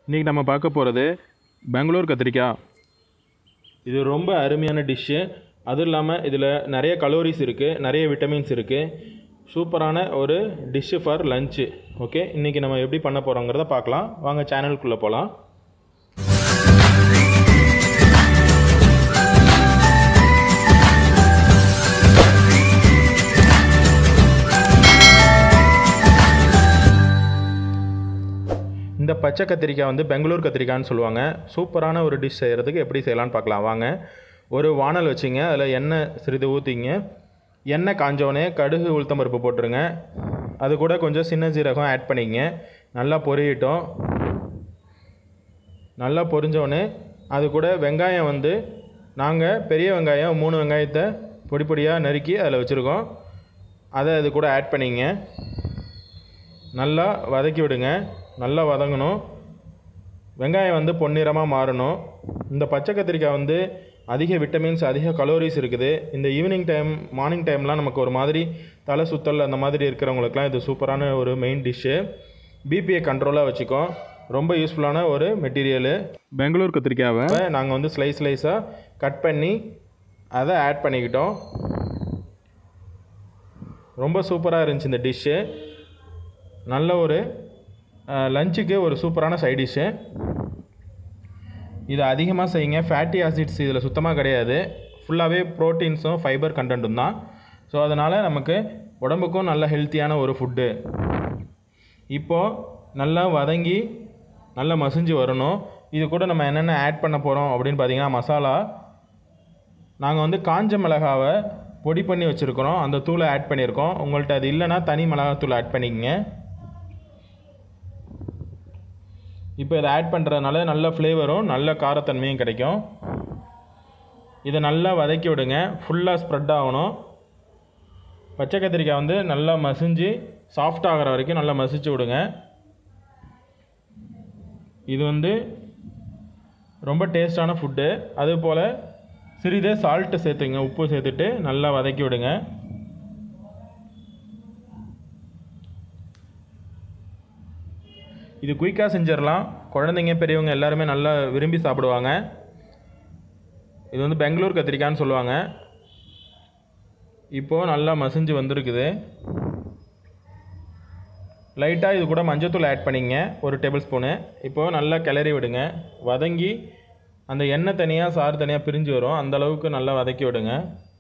இன்றைக்கி நம்ம பார்க்க போகிறது பெங்களூர் கத்திரிக்காய் இது ரொம்ப அருமையான டிஷ்ஷு அதுவும் இல்லாமல் இதில் நிறைய கலோரிஸ் இருக்குது நிறைய விட்டமின்ஸ் இருக்குது சூப்பரான ஒரு டிஷ்ஷு ஃபார் லஞ்சு ஓகே இன்றைக்கி நம்ம எப்படி பண்ண போகிறோங்கிறத பார்க்கலாம் வாங்க சேனலுக்குள்ளே போகலாம் இந்த பச்சை கத்திரிக்காய் வந்து பெங்களூர் கத்திரிக்காய்னு சொல்லுவாங்க சூப்பரான ஒரு டிஷ் செய்கிறதுக்கு எப்படி செய்யலாம்னு பார்க்கலாம் வாங்க ஒரு வானல் வச்சுங்க அதில் எண்ணெய் சிறிது ஊற்றிங்க எண்ணெய் காஞ்சோடனே கடுகு உளுத்தம் பருப்பு போட்டுருங்க அது கூட கொஞ்சம் சின்ன சீரகம் ஆட் பண்ணிங்க நல்லா பொரியட்டும் நல்லா பொரிஞ்சோடனே அது கூட வெங்காயம் வந்து நாங்கள் பெரிய வெங்காயம் மூணு வெங்காயத்தை பொடி பொடியாக நறுக்கி அதில் வச்சுருக்கோம் அதை அது கூட ஆட் பண்ணிங்க நல்லா வதக்கி விடுங்க நல்லா வதங்கணும் வெங்காயம் வந்து பொன்னிறமாக மாறணும் இந்த பச்சை கத்திரிக்காய் வந்து அதிக விட்டமின்ஸ் அதிக கலோரிஸ் இருக்குது இந்த ஈவினிங் டைம் மார்னிங் டைம்லாம் நமக்கு ஒரு மாதிரி தலை சுத்தல் அந்த மாதிரி இருக்கிறவங்களுக்குலாம் இது சூப்பரான ஒரு மெயின் டிஷ்ஷு பிபியை கண்ட்ரோலாக வச்சுக்கோம் ரொம்ப யூஸ்ஃபுல்லான ஒரு மெட்டீரியலு பெங்களூர் கத்திரிக்காவை நாங்கள் வந்து ஸ்லைஸ் ஸ்லைஸாக கட் பண்ணி அதை ஆட் பண்ணிக்கிட்டோம் ரொம்ப சூப்பராக இருந்துச்சு இந்த டிஷ்ஷு நல்ல ஒரு லஞ்சுக்கு ஒரு சூப்பரான சைட் டிஷ்ஷு இது அதிகமாக செய்யுங்க ஃபேட்டி ஆசிட்ஸ் இதில் சுத்தமாக கிடையாது ஃபுல்லாகவே ப்ரோட்டீன்ஸும் ஃபைபர் கண்டென்ட்டும் தான் ஸோ அதனால் நமக்கு உடம்புக்கும் நல்ல ஹெல்த்தியான ஒரு ஃபுட்டு இப்போது நல்லா வதங்கி நல்லா மசிஞ்சு வரணும் இது கூட நம்ம என்னென்ன ஆட் பண்ண போகிறோம் அப்படின்னு பார்த்தீங்கன்னா மசாலா நாங்கள் வந்து காஞ்ச மிளகாவை பொடி பண்ணி வச்சுருக்கிறோம் அந்த தூளை ஆட் பண்ணியிருக்கோம் உங்கள்கிட்ட அது இல்லைன்னா தனி மிளகாத்தூள் ஆட் பண்ணிக்கங்க இப்போ இதை ஆட் பண்ணுறதுனால நல்ல ஃப்ளேவரும் நல்ல காரத்தன்மையும் கிடைக்கும் இதை நல்லா வதக்கி விடுங்க ஃபுல்லாக ஸ்ப்ரெட் ஆகணும் பச்சை கத்திரிக்காய் வந்து நல்லா மசிஞ்சு சாஃப்ட் ஆகிற வரைக்கும் நல்லா மசிச்சு விடுங்க இது வந்து ரொம்ப டேஸ்டான ஃபுட்டு அதுபோல் சிறிதே சால்ட்டு சேர்த்துங்க உப்பு சேர்த்துட்டு நல்லா வதக்கி விடுங்க இது குயிக்காக செஞ்சிடலாம் குழந்தைங்க பெரியவங்க எல்லாருமே நல்லா விரும்பி சாப்பிடுவாங்க இது வந்து பெங்களூர் கத்திரிக்காய்னு சொல்லுவாங்க இப்போது நல்லா மசிஞ்சு வந்திருக்குது லைட்டாக இது கூட மஞ்சத்தூள் ஆட் பண்ணிங்க ஒரு டேபிள் ஸ்பூனு இப்போது நல்லா கிளறி விடுங்க வதங்கி அந்த எண்ணெய் தனியாக சாறு தனியாக பிரிஞ்சு வரும் அந்த அளவுக்கு நல்லா வதக்கி விடுங்க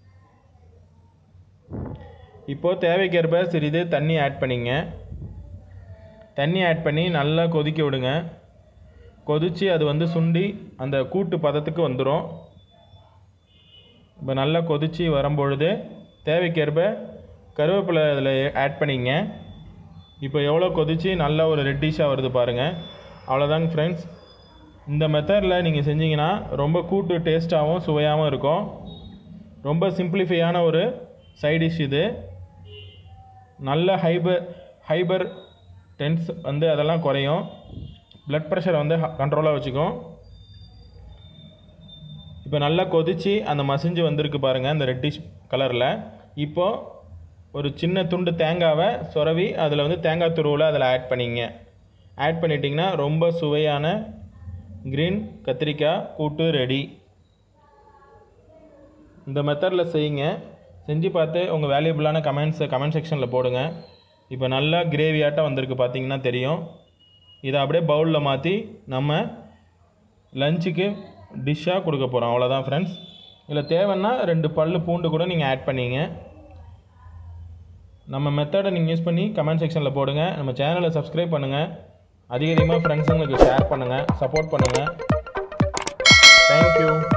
இப்போது தேவைக்கேற்ப சிறிது தண்ணி ஆட் பண்ணிங்க தண்ணி ஆட் பண்ணி நல்லா கொதிக்க விடுங்க கொதித்து அது வந்து சுண்டி அந்த கூட்டு பதத்துக்கு வந்துடும் இப்போ நல்லா கொதித்து வரும்பொழுது தேவைக்கேற்ப கருவேப்பிலை அதில் ஆட் பண்ணிங்க இப்போ எவ்வளோ கொதித்து நல்ல ஒரு ரெட்டிஷாக வருது பாருங்கள் அவ்வளோதாங்க ஃப்ரெண்ட்ஸ் இந்த மெத்தடில் நீங்கள் செஞ்சீங்கன்னா ரொம்ப கூட்டு டேஸ்ட்டாகவும் சுவையாகவும் இருக்கும் ரொம்ப சிம்பிளிஃபையான ஒரு சைட் டிஷ் இது நல்ல ஹைபர் ஹைபர் டென்ஸ் வந்து அதெல்லாம் குறையும் ப்ளட் ப்ரெஷரை வந்து கண்ட்ரோலாக வச்சுக்கும் இப்போ நல்லா கொதித்து அந்த மசிஞ்சு வந்திருக்கு பாருங்கள் இந்த ரெட்டிஷ் கலரில் இப்போது ஒரு சின்ன துண்டு தேங்காவை சொரவி அதில் வந்து தேங்காய் துருவில் அதில் ஆட் பண்ணிங்க ஆட் பண்ணிட்டிங்கன்னா ரொம்ப சுவையான க்ரீன் கத்திரிக்காய் கூட்டு ரெடி இந்த மெத்தடில் செய்யுங்க செஞ்சு பார்த்து உங்கள் வேல்யூபிளான கமெண்ட்ஸை கமெண்ட் செக்ஷனில் போடுங்க இப்போ நல்லா கிரேவியாட்டம் வந்திருக்கு பார்த்தீங்கன்னா தெரியும் இதை அப்படியே பவுலில் மாற்றி நம்ம லஞ்சுக்கு டிஷ்ஷாக கொடுக்க போகிறோம் அவ்வளோதான் ஃப்ரெண்ட்ஸ் இதில் தேவைன்னா ரெண்டு பல் பூண்டு கூட நீங்கள் ஆட் பண்ணிங்க நம்ம மெத்தடை நீங்கள் யூஸ் பண்ணி கமெண்ட் செக்ஷனில் போடுங்க நம்ம சேனலை சப்ஸ்கிரைப் பண்ணுங்கள் அதிக அதிகமாக ஃப்ரெண்ட்ஸுங்களுக்கு ஷேர் பண்ணுங்கள் சப்போர்ட் பண்ணுங்கள் தேங்க்யூ